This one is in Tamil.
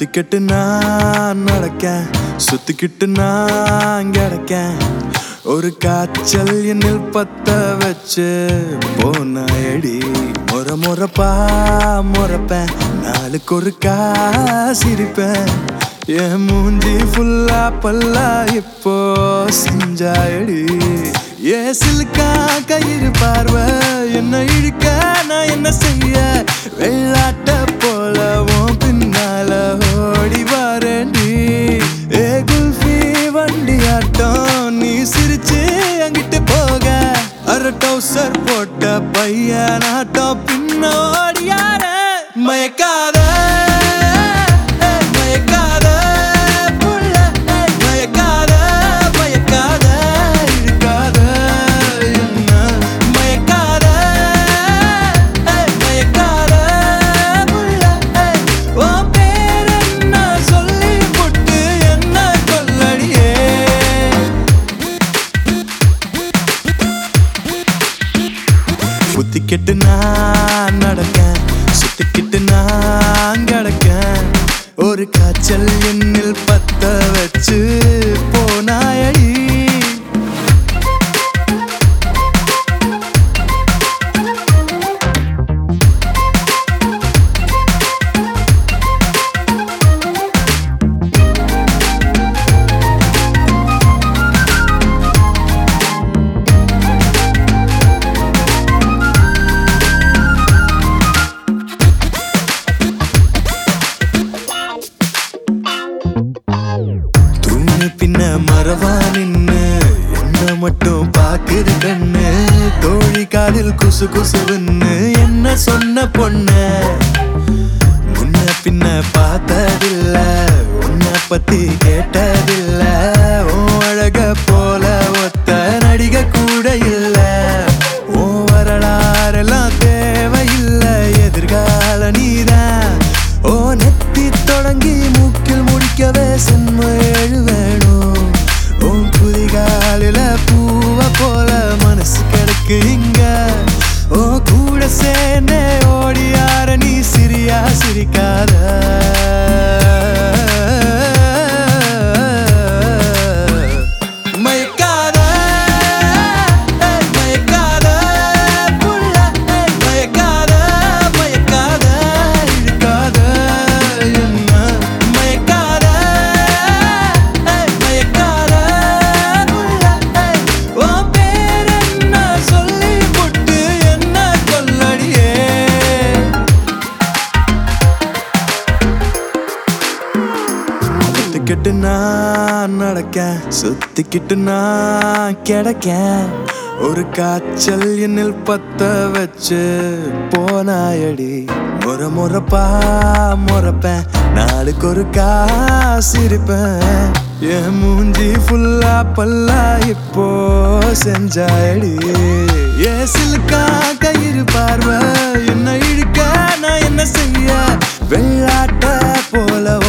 புத்திக்கெட்டு நான் நடக்க சுத்திக்கிட்டு நான் கிடக்க ஒரு காய்ச்சல் என்னில் பத்த வச்சு போனாயடி முறை முறைப்பா முறைப்பேன் நாளுக்கு ஒரு சிரிப்பேன் என் மூஞ்சி ஃபுல்லா பல்லா இப்போ செஞ்சாயடி ஏ சிலுக்கா கயிறு பார்வை என்ன இழுக்க நான் என்ன செய்ய வெள்ளாட்ட போலவும் பின்னால ஓடி வரேன்டி ஏ குல்ஃபி வண்டி ஆட்டம் நீ சிரிச்சு அங்கிட்டு போக அரை டவுசர் போட்ட பையன் ஆட்டம் பின்னோடி யார மயக்காத மயக்காத புள்ள மயக்காத மயக்காத இருக்காத என்ன மயக்காத மயக்காத புள்ள உன் பேர் என்ன சொல்லி புட்டு என்ன கொல்லடியே புத்திக்கிட்டு நான் நடக்க சுத்திக்கிட்டு நான் கிடக்க ஒரு காய்ச்சல் என்னில் பத்த வச்சு போனாயடி தூணு பின்ன மரவா நின்னு என்ன மட்டும் பாக்குது கண்ணு தோழி காலில் குசு குசுவுன்னு என்ன சொன்ன பொண்ணு முன்ன பின்ன பார்த்ததில்ல உன்னை பத்தி கேட்டதில்ல உன் அழக போல ஒத்த நடிக கூட இல்ல உன் வரலாறெல்லாம் தேவையில்லை எதிர்கால நீதான் ஓ நெத்தி தொடங்கி மூக்கில் முடிக்கவே சென்ம ஏழு வேணும் உன் குதிகாலில பூவ போல மனசு கிடக்கு இங்க ஓ கூட சேர்ந்தே ஓடியார நீ சிரியா சிரிக்காத மயக்காத மயக்காத புள்ள மயக்காத மயக்காத இருக்காத என்ன மயக்காத மயக்காத புள்ள உன் பேர் என்ன சொல்லி புட்டு என்ன கொல்லடியே சுத்திக்கிட்டு நான் நடக்க சுத்திக்கிட்டு நான் கிடக்க ஒரு காய்ச்சல் என்னில் பத்த வச்சு போனாயடி முறை முறைப்பா முறைப்பேன் நாளுக்கு ஒரு காசிருப்பேன் என் மூஞ்சி ஃபுல்லா பல்லா இப்போ செஞ்சாயடி ஏ சிலுக்கா கயிறு பார்வை என்ன இழுக்க நான் என்ன செய்ய வெள்ளாட்ட போல